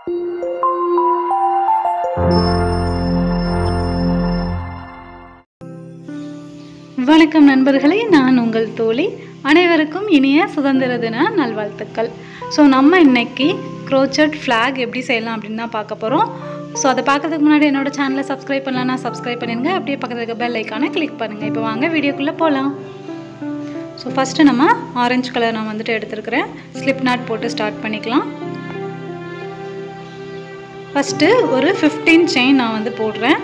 வணக்கம் நண்பர்களே நான் உங்கள் தோழி அனைவருக்கும் இனிய சுதந்திர தின நல்வாழ்த்துக்கள் ஸோ நம்ம இன்னைக்கு க்ரோச்சட் ஃப்ளாக் எப்படி செய்யலாம் அப்படின்னு தான் பார்க்க போகிறோம் ஸோ அதை பார்க்கறதுக்கு முன்னாடி என்னோட சேனலை சப்ஸ்கிரைப் பண்ணலன்னா சப்ஸ்கிரைப் பண்ணிடுங்க அப்படியே பக்கத்தில் இருக்க பெல் ஐக்கானை கிளிக் பண்ணுங்கள் இப்போ வாங்க வீடியோக்குள்ளே போகலாம் ஸோ ஃபஸ்ட்டு நம்ம ஆரஞ்சு கலர் நான் வந்துட்டு எடுத்துருக்கிறேன் ஸ்லிப் நாட் போட்டு ஸ்டார்ட் பண்ணிக்கலாம் ஃபஸ்ட்டு ஒரு ஃபிஃப்டீன் செயின் நான் வந்து போடுறேன்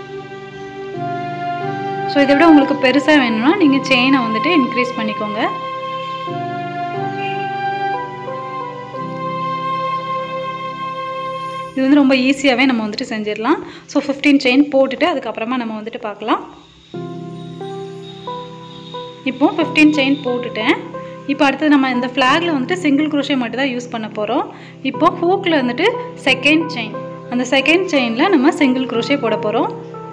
ஸோ இதை விட உங்களுக்கு பெருசாக வேணும்னா நீங்கள் செயினை வந்துட்டு இன்க்ரீஸ் பண்ணிக்கோங்க இது வந்து ரொம்ப ஈஸியாகவே நம்ம வந்துட்டு செஞ்சிடலாம் ஸோ ஃபிஃப்டீன் செயின் போட்டுட்டு அதுக்கப்புறமா நம்ம வந்துட்டு பார்க்கலாம் இப்போ ஃபிஃப்டீன் செயின் போட்டுட்டேன் இப்போ அடுத்தது நம்ம இந்த ஃப்ளாகில் வந்துட்டு சிங்கிள் குரோஷே மட்டும் தான் யூஸ் பண்ண போகிறோம் இப்போ ஹூக்கில் வந்துட்டு செகண்ட் செயின் அந்த செகண்ட் செயினில் நம்ம சிங்கிள் குரோஷே போட போகிறோம்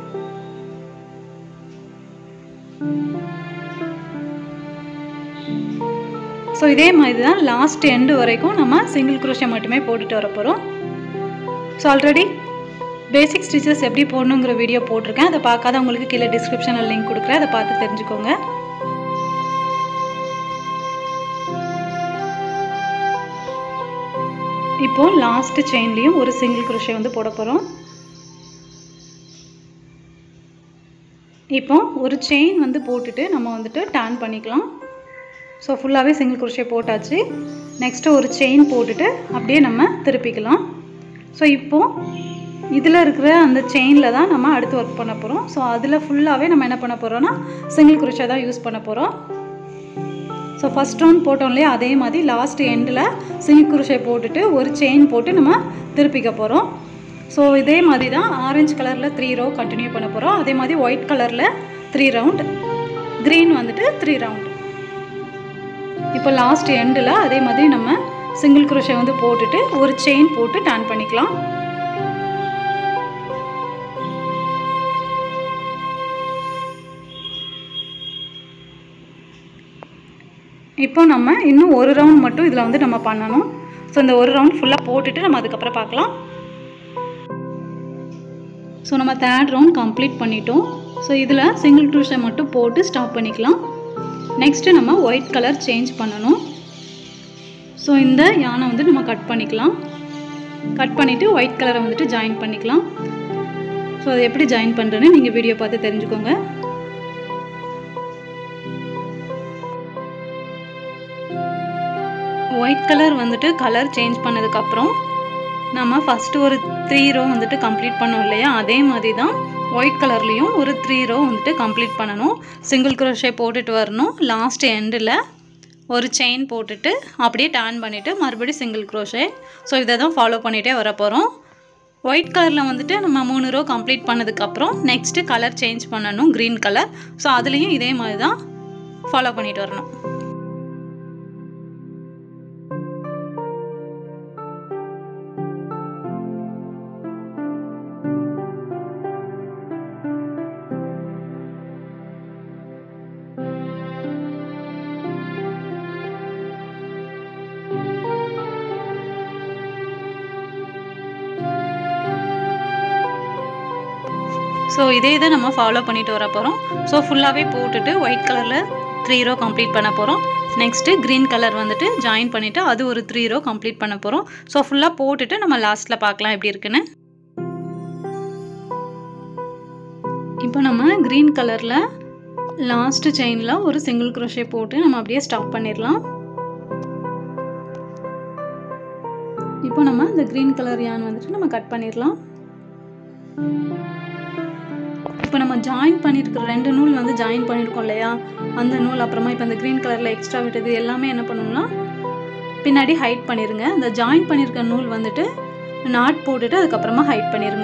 ஸோ இதே மாதிரி தான் லாஸ்ட் எண்டு வரைக்கும் நம்ம சிங்கிள் குரோஷே மட்டுமே போட்டுட்டு வர போகிறோம் ஸோ ஆல்ரெடி பேசிக் ஸ்டிச்சஸ் எப்படி போடணுங்கிற வீடியோ போட்டிருக்கேன் அதை பார்க்காதவங்களுக்கு கீழே டிஸ்கிரிப்ஷனில் லிங்க் கொடுக்குறேன் அதை பார்த்து தெரிஞ்சுக்கோங்க இப்போ லாஸ்ட் செயின்லேயும் ஒரு சிங்கிள் குரோஷே வந்து போட போகிறோம் இப்போ ஒரு செயின் வந்து போட்டுட்டு நம்ம வந்துட்டு டேன் பண்ணிக்கலாம் ஸோ ஃபுல்லாகவே சிங்கிள் குரோஷே போட்டாச்சு நெக்ஸ்ட்டு ஒரு செயின் போட்டுட்டு அப்படியே நம்ம திருப்பிக்கலாம் ஸோ இப்போது இதில் இருக்கிற அந்த செயினில் தான் நம்ம அடுத்து ஒர்க் பண்ண போகிறோம் ஸோ அதில் ஃபுல்லாகவே நம்ம என்ன பண்ண போகிறோம்னா சிங்கிள் குரோஷே தான் யூஸ் பண்ண போகிறோம் ஸோ ஃபஸ்ட் ரவுண்ட் போட்டோம் இல்லையா அதே மாதிரி லாஸ்ட் எண்டில் சிங்கிள் குரோஷே போட்டுட்டு ஒரு செயின் போட்டு நம்ம திருப்பிக்க போகிறோம் ஸோ இதே மாதிரி தான் ஆரஞ்சு கலரில் த்ரீ ரோ கண்டினியூ பண்ண போகிறோம் அதே மாதிரி ஒயிட் கலரில் த்ரீ ரவுண்ட் க்ரீன் வந்துட்டு த்ரீ ரவுண்ட் இப்போ லாஸ்ட் எண்டில் அதே மாதிரி நம்ம சிங்கிள் குரோஷே வந்து போட்டுட்டு ஒரு செயின் போட்டு டேன் பண்ணிக்கலாம் இப்போ நம்ம இன்னும் ஒரு ரவுண்ட் மட்டும் இதில் வந்து நம்ம பண்ணணும் ஸோ இந்த ஒரு ரவுண்ட் ஃபுல்லாக போட்டுட்டு நம்ம அதுக்கப்புறம் பார்க்கலாம் ஸோ நம்ம தேர்ட் ரவுண்ட் கம்ப்ளீட் பண்ணிட்டோம் ஸோ இதில் சிங்கிள் க்ரூஷை மட்டும் போட்டு ஸ்டாப் பண்ணிக்கலாம் நெக்ஸ்ட்டு நம்ம ஒயிட் கலர் சேஞ்ச் பண்ணணும் ஸோ இந்த யானை வந்து நம்ம கட் பண்ணிக்கலாம் கட் பண்ணிவிட்டு ஒயிட் கலரை வந்துட்டு ஜாயின் பண்ணிக்கலாம் ஸோ அதை எப்படி ஜாயின் பண்ணுறேன்னு நீங்கள் வீடியோ பார்த்து தெரிஞ்சுக்கோங்க ஒயிட் கலர் வந்துட்டு கலர் சேஞ்ச் பண்ணதுக்கப்புறம் நம்ம ஃபஸ்ட்டு ஒரு த்ரீ ரோ வந்துட்டு கம்ப்ளீட் பண்ணோம் இல்லையா அதே மாதிரி தான் ஒயிட் கலர்லேயும் ஒரு த்ரீ ரோ வந்துட்டு கம்ப்ளீட் பண்ணணும் சிங்கிள் குரோஷே போட்டுட்டு வரணும் லாஸ்ட் எண்டில் ஒரு செயின் போட்டுட்டு அப்படியே டேர்ன் பண்ணிவிட்டு மறுபடியும் சிங்கிள் குரோஷே ஸோ இதை தான் ஃபாலோ பண்ணிகிட்டே வர போகிறோம் ஒயிட் கலரில் வந்துட்டு நம்ம மூணு ரோ கம்ப்ளீட் பண்ணதுக்கப்புறம் நெக்ஸ்ட்டு கலர் சேஞ்ச் பண்ணணும் க்ரீன் கலர் ஸோ அதுலேயும் இதே மாதிரி தான் ஃபாலோ பண்ணிட்டு வரணும் ஸோ இதே இதை நம்ம ஃபாலோ பண்ணிட்டு வர போகிறோம் ஸோ ஃபுல்லாகவே போட்டுட்டு ஒயிட் கலரில் த்ரீ ரோ கம்ப்ளீட் பண்ண போகிறோம் நெக்ஸ்ட்டு க்ரீன் கலர் வந்துட்டு ஜாயின் பண்ணிவிட்டு அது ஒரு த்ரீ ரோ கம்ப்ளீட் பண்ண போகிறோம் ஸோ ஃபுல்லாக போட்டுட்டு நம்ம லாஸ்ட்டில் பார்க்கலாம் எப்படி இருக்குன்னு இப்போ நம்ம க்ரீன் கலரில் லாஸ்ட்டு செயினில் ஒரு சிங்கிள் குரோஷே போட்டு நம்ம அப்படியே ஸ்டாப் பண்ணிடலாம் இப்போ நம்ம இந்த க்ரீன் கலர் யான் வந்துட்டு நம்ம கட் பண்ணிடலாம் இப்போ நம்ம ஜாயின் பண்ணியிருக்கிற ரெண்டு நூல் வந்து ஜாயின் பண்ணியிருக்கோம் இல்லையா அந்த நூல் அப்புறமா இப்போ இந்த க்ரீன் கலரில் எக்ஸ்ட்ரா விட்டது எல்லாமே என்ன பண்ணணும்னா பின்னாடி ஹைட் பண்ணிடுங்க இந்த ஜாயின் பண்ணியிருக்க நூல் வந்துட்டு நாட் போட்டுட்டு அதுக்கப்புறமா ஹைட் பண்ணிடுங்க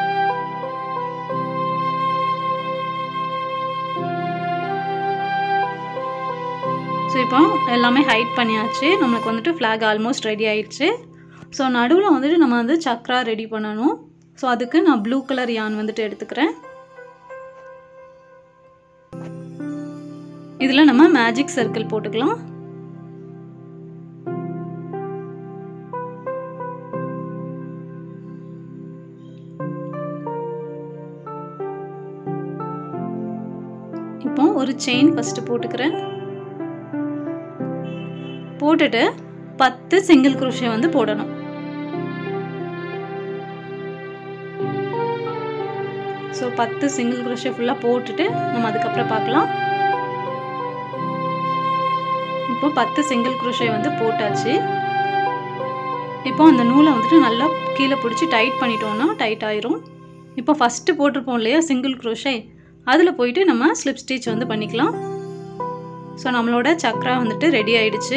ஸோ இப்போ எல்லாமே ஹைட் பண்ணியாச்சு நம்மளுக்கு வந்துட்டு ஃப்ளாக் ஆல்மோஸ்ட் ரெடி ஆயிடுச்சு ஸோ நடுவில் வந்துட்டு நம்ம வந்து சக்ரா ரெடி பண்ணணும் ஸோ அதுக்கு நான் ப்ளூ கலர் யான் வந்துட்டு எடுத்துக்கிறேன் இதில் நம்ம மேஜிக் சர்க்கிள் போட்டுக்கலாம் இப்போ ஒரு செயின் ஃபஸ்ட்டு போட்டுக்கிறேன் போட்டுட்டு பத்து சிங்கிள் குரோஷே வந்து போடணும் ஸோ பத்து சிங்கிள் குரோஷே ஃபுல்லாக போட்டுட்டு நம்ம அதுக்கப்புறம் பார்க்கலாம் இப்போ பத்து சிங்கிள் குரோஷே வந்து போட்டாச்சு இப்போ அந்த நூலை வந்துட்டு நல்லா கீழே பிடிச்சி டைட் பண்ணிட்டோம்னா டைட் ஆயிரும் இப்போ ஃபஸ்ட்டு போட்டிருப்போம் இல்லையா சிங்கிள் குரோஷே அதில் போயிட்டு நம்ம ஸ்லிப் ஸ்டிச் வந்து பண்ணிக்கலாம் ஸோ நம்மளோட சக்ரா வந்துட்டு ரெடி ஆயிடுச்சு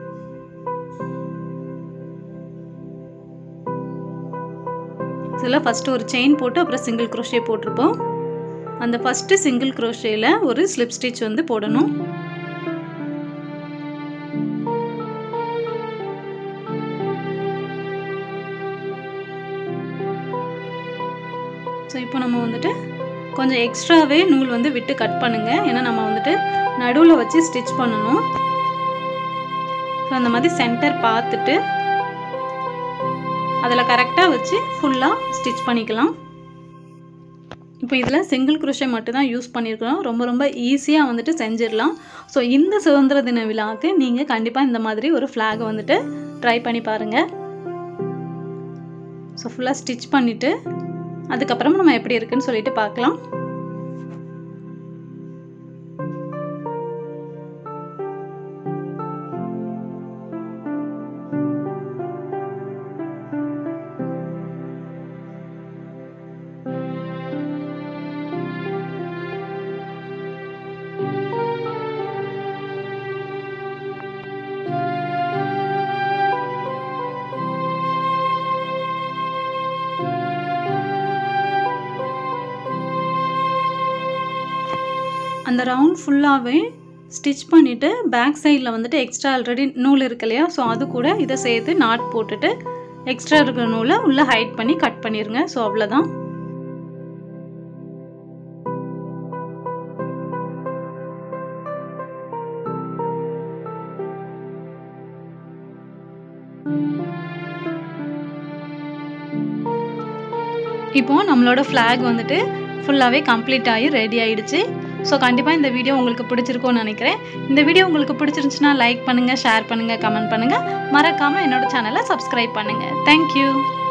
இதில் ஃபஸ்ட்டு ஒரு செயின் போட்டு அப்புறம் சிங்கிள் குரோஷே போட்டிருப்போம் அந்த ஃபஸ்ட்டு சிங்கிள் குரோஷேயில் ஒரு ஸ்லிப் ஸ்டிச் வந்து போடணும் ஸோ இப்போ நம்ம வந்துட்டு கொஞ்சம் எக்ஸ்ட்ராவே நூல் வந்து விட்டு கட் பண்ணுங்கள் ஏன்னா நம்ம வந்துட்டு நடுவில் வச்சு ஸ்டிச் பண்ணணும் ஸோ அந்த மாதிரி சென்டர் பார்த்துட்டு அதில் கரெக்டாக வச்சு ஃபுல்லாக ஸ்டிச் பண்ணிக்கலாம் இப்போ இதில் சிங்கிள் குரோஷே மட்டும் தான் யூஸ் பண்ணியிருக்கிறோம் ரொம்ப ரொம்ப ஈஸியாக வந்துட்டு செஞ்சிடலாம் ஸோ இந்த சுதந்திர தின விழாவுக்கு நீங்கள் கண்டிப்பாக இந்த மாதிரி ஒரு ஃப்ளாகை வந்துட்டு ட்ரை பண்ணி பாருங்கள் ஸோ ஃபுல்லாக ஸ்டிச் பண்ணிவிட்டு அதுக்கப்புறம் நம்ம எப்படி இருக்குன்னு சொல்லிட்டு பார்க்கலாம் அந்த ரவுண்ட் ஃபுல்லாகவே ஸ்டிச் பண்ணிவிட்டு பேக் சைடில் வந்துட்டு எக்ஸ்ட்ரா ஆல்ரெடி நூல் இருக்கு இல்லையா ஸோ அது கூட இதை சேர்த்து நாட் போட்டுட்டு எக்ஸ்ட்ரா இருக்கிற நூலை உள்ளே ஹைட் பண்ணி கட் பண்ணிடுங்க ஸோ அவ்வளோதான் இப்போ நம்மளோட ஃப்ளாக் வந்துட்டு ஃபுல்லாகவே கம்ப்ளீட் ஆகி ரெடி ஆயிடுச்சு ஸோ கண்டிப்பாக இந்த வீடியோ உங்களுக்கு பிடிச்சிருக்கும்னு நினைக்கிறேன் இந்த வீடியோ உங்களுக்கு பிடிச்சிருந்துச்சுன்னா லைக் பண்ணுங்கள் ஷேர் பண்ணுங்கள் கமெண்ட் பண்ணுங்கள் மறக்காமல் என்னோட சேனலை சப்ஸ்கிரைப் பண்ணுங்கள் தேங்க்யூ